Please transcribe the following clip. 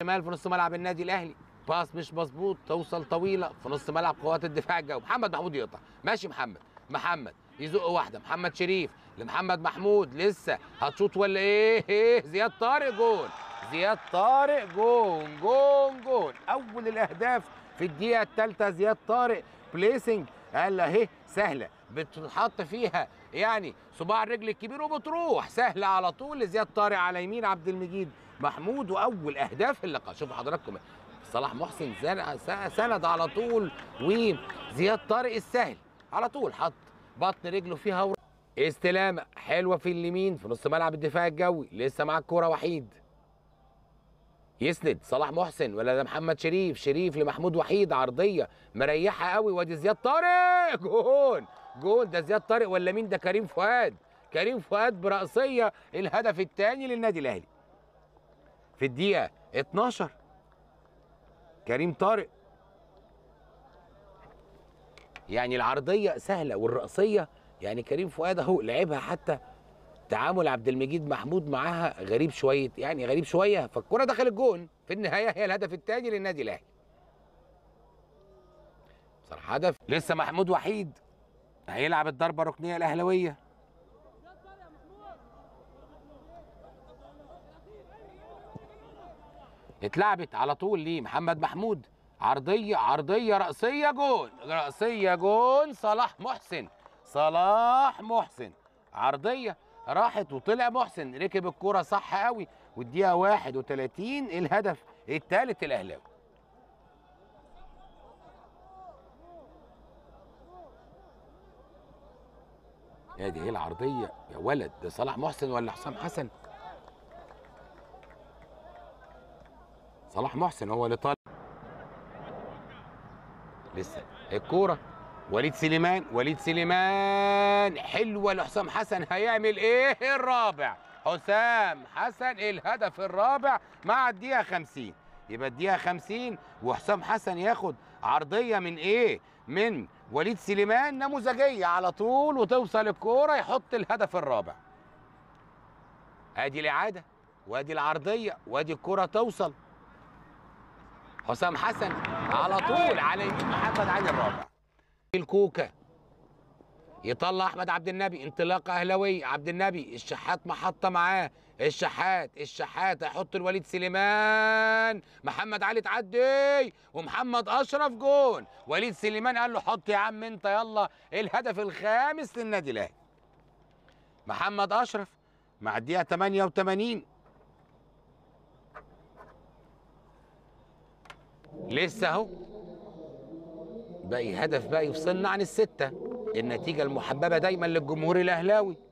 الشمال في نص ملعب النادي الاهلي باص مش مظبوط توصل طويله في نص ملعب قوات الدفاع الجوي محمد محمود يقطع ماشي محمد محمد يزق واحده محمد شريف لمحمد محمود لسه هتشوط ولا ايه ايه زياد طارق جول زياد طارق جون جون جون اول الاهداف في الدقيقه الثالثه زياد طارق بليسنج قال اهي سهله بتحط فيها يعني صباع الرجل الكبير وبتروح سهله على طول لزياد طارق على يمين عبد المجيد محمود واول اهداف اللقاء شوفوا حضراتكم صلاح محسن زن- سند على طول وزياد طارق السهل على طول حط بطن رجله فيها ور... استلامه حلوه في اليمين في نص ملعب الدفاع الجوي لسه معاه الكوره وحيد يسند صلاح محسن ولا ده محمد شريف شريف لمحمود وحيد عرضيه مريحه قوي وادي زياد طارق جون جون ده زياد طارق ولا مين ده كريم فؤاد كريم فؤاد برأسيه الهدف الثاني للنادي الاهلي في الدقيقه 12 كريم طارق يعني العرضيه سهله والرأسيه يعني كريم فؤاد اهو لعبها حتى تعامل عبد المجيد محمود معاها غريب شويه يعني غريب شويه فالكره دخل الجون في النهايه هي الهدف الثاني للنادي الاهلي بصراحه هدف لسه محمود وحيد هيلعب الضربه الركنيه الاهلاويه اتلعبت على طول ليه محمد محمود عرضيه عرضيه رأسيه جون رأسيه جون صلاح محسن صلاح محسن عرضيه راحت وطلع محسن ركب الكرة صح قوي والدقيقة 31 الهدف الثالث الأهلاوي يا دي ايه العرضية يا ولد ده صلاح محسن ولا حسام حسن صلاح محسن هو اللي طالع لسه الكورة وليد سليمان وليد سليمان حلوه لحسام حسن هيعمل ايه الرابع حسام حسن الهدف الرابع مع الدقيقه 50 يبقى الدقيقه 50 وحسام حسن ياخد عرضيه من ايه من وليد سليمان نموذجيه على طول وتوصل الكوره يحط الهدف الرابع ادي الاعاده وادي العرضيه وادي الكوره توصل حسام حسن على طول على يمين محمد علي الرابع الكوكا يطلع احمد عبد النبي انطلاقه اهلاويه عبد النبي الشحات محطه معاه الشحات الشحات هيحط الوليد سليمان محمد علي تعدي ومحمد اشرف جون وليد سليمان قال له حط يا عم انت يلا الهدف الخامس للنادي الاهلي محمد اشرف مع الدقيقه 88 لسه اهو باقي هدف بقى يفصلنا عن الستة النتيجة المحببة دايما للجمهور الأهلاوي